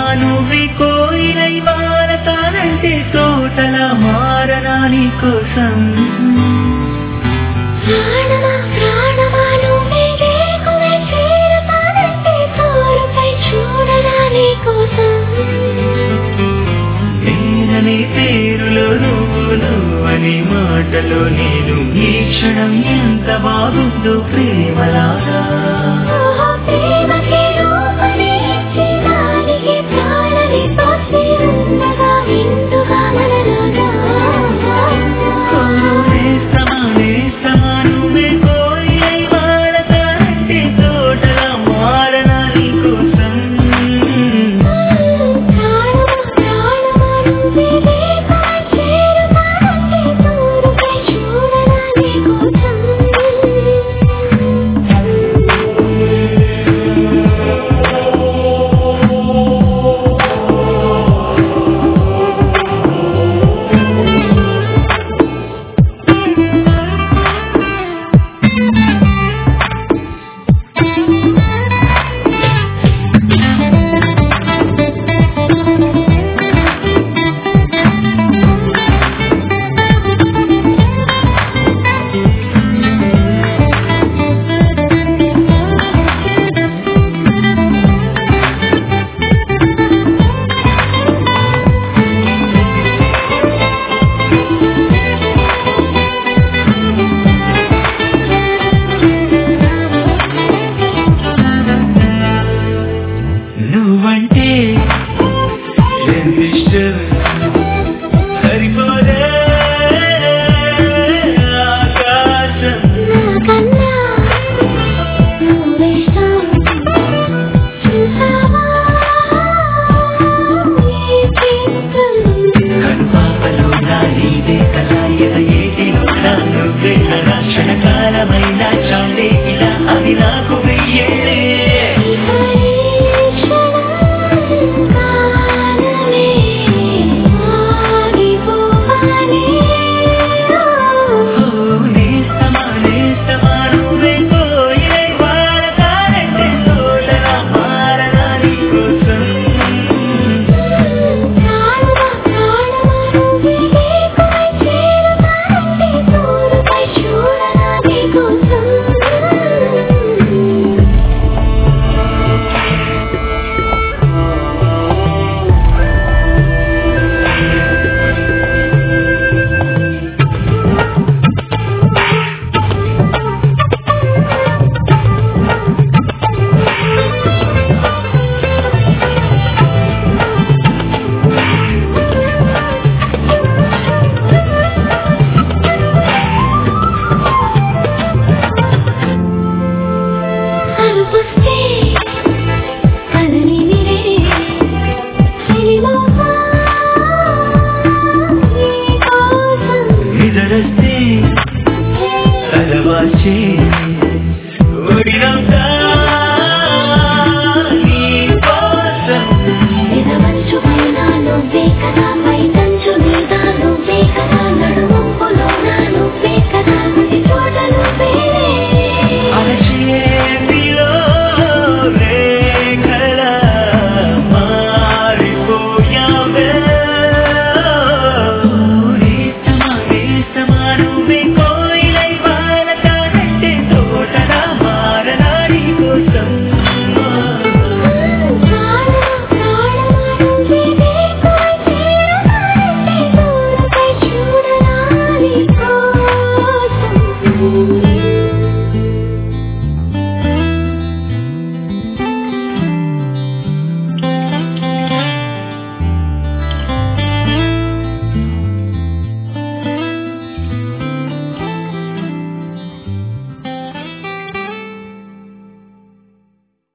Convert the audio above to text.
నువ్వే కోయిలై వారతానంటే తోటల మారనా నీ కోసం ప్రాణమా ప్రాణమా నువ్వే వేకువే చేరతానంటే తోరుపై చూడరా నీ కోసం నేననే పేరులో నువ్వు నువ్వని మాటలో నేను ఈ క్షణం ఎంత బాగుందో ప్రేమలాగా ఓహో ప్రేమకి రూపమే ఇచ్చి దానికి ప్రాణని పోసి ఉండగా నిండుగా మనలాగా నేస్తమా నేస్తమా నువ్వే కోయిలై వారతానంటే తోటల మారనా నీ కోసం ప్రాణమా ప్రాణమా నువ్వే వేకువే చేరతానంటే తోరుపై చూడరా నీ కోసం నువ్వంటే ఎంత ఇష్టం